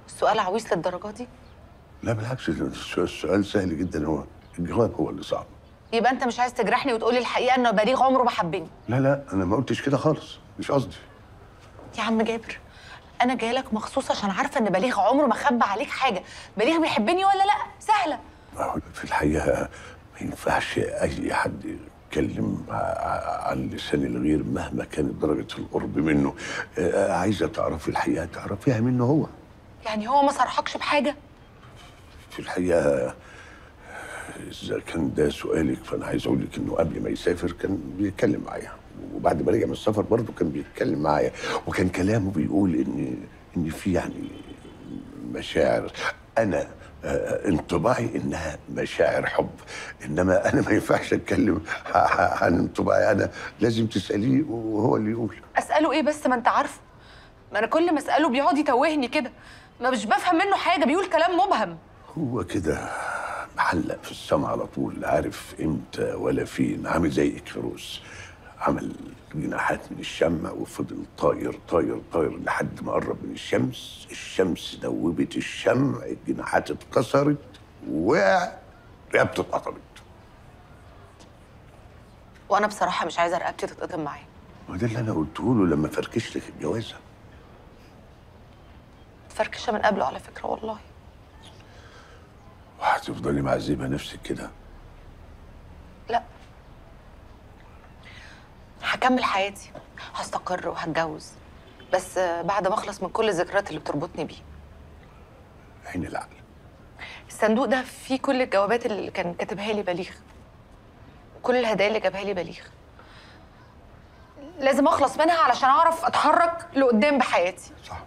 السؤال عويص للدرجه دي لا بالعكس ده السؤال- السؤال سهل جدا هو الجواب هو اللي صعب يبقى انت مش عايز تجرحني وتقولي الحقيقه انه بليغ عمره ما حبني لا لا انا ما قلتش كده خالص مش قصدي يا عم جابر انا جايه لك مخصوص عشان عارفه ان بليغ عمره ما خبى عليك حاجه بليغ بيحبني ولا لا سهله أهو في الحقيقه ما ينفعش اي حد يتكلم ع- ع- عن لسان الغير مهما كانت درجه القرب منه آه، عايزه تعرفي الحقيقه تعرفيها منه هو يعني هو ما صرحكش بحاجه في الحقيقه اذا كان ده سؤالك فانا عايز اقول لك انه قبل ما يسافر كان بيتكلم معايا وبعد ما رجع من السفر برضه كان بيتكلم معايا وكان كلامه بيقول ان ان في يعني مشاعر انا آه، انطباعي انها مشاعر حب انما انا ما ينفعش اتكلم ع- ع- عن انطباعي انا لازم تساليه وهو اللي يقول اساله ايه بس ما انت عارفه ما انا كل ما اساله بيقعد يتوهني كده ما مش بفهم منه حاجه بيقول كلام مبهم هو كده محلق في السما على طول لا عارف امتى ولا فين عامل زي اكفروس عمل جناحات من الشمع وفضل طاير طاير طاير لحد ما قرب من الشمس الشمس دوبت الشمع الجناحات اتكسرت ووقع رقبته اتقطمت وانا بصراحه مش عايزه رقبتي تتقطم معاه وده اللي انا قلته له لما فركش لك الجوازه فركشه من قبله على فكره والله وهتفضلي معذبه نفسك كده لا هكمل حياتي هستقر وهتجوز بس آه، بعد ما اخلص من كل الذكريات اللي بتربطني بيه عين العقل الصندوق ده فيه كل الجوابات اللي كان كاتبها لي بليغ وكل الهدايا اللي جابها لي بليغ لازم اخلص منها علشان اعرف اتحرك لقدام بحياتي صح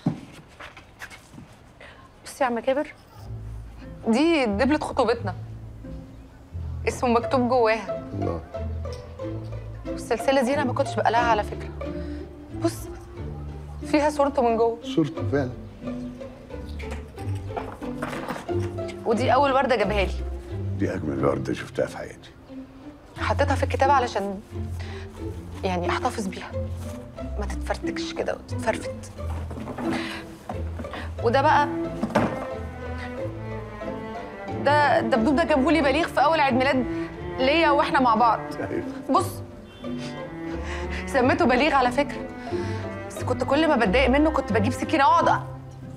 بصي يا عم جابر دي دبلة خطوبتنا اسمه مكتوب جواها الله والسلسلة دي انا ما كنتش بقلعها على فكرة بص فيها صورته من جوه صورته فعلا ودي اول وردة جابها لي دي اجمل ورده شفتها في حياتي حطيتها في الكتاب علشان يعني احتفظ بيها ما تتفرتكش كده وتتفرفت وده بقى ده الدبدوب ده جابهولي بليغ في اول عيد ميلاد ليا واحنا مع بعض أيوة. بص سميته بليغ على فكره بس كنت كل ما بتضايق منه كنت بجيب سكينه اقعد أ-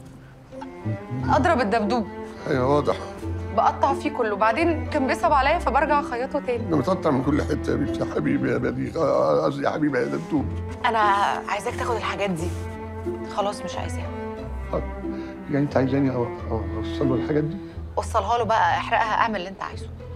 اضرب الدبدوب ايوه واضح بقطع فيه كله بعدين كان بيصعب عليا فبرجع اخيطه تاني انا متقطع من كل حته يا بنتي يا حبيبي يا بليغ آه، قصدي يا حبيبي يا دبدوب انا عايزاك تاخد الحاجات دي خلاص مش عايزاها يعني انت عايزاني أو- أو- اوصل له الحاجات دي؟ وصلها له بقى احرقها اعمل اللي انت عايزه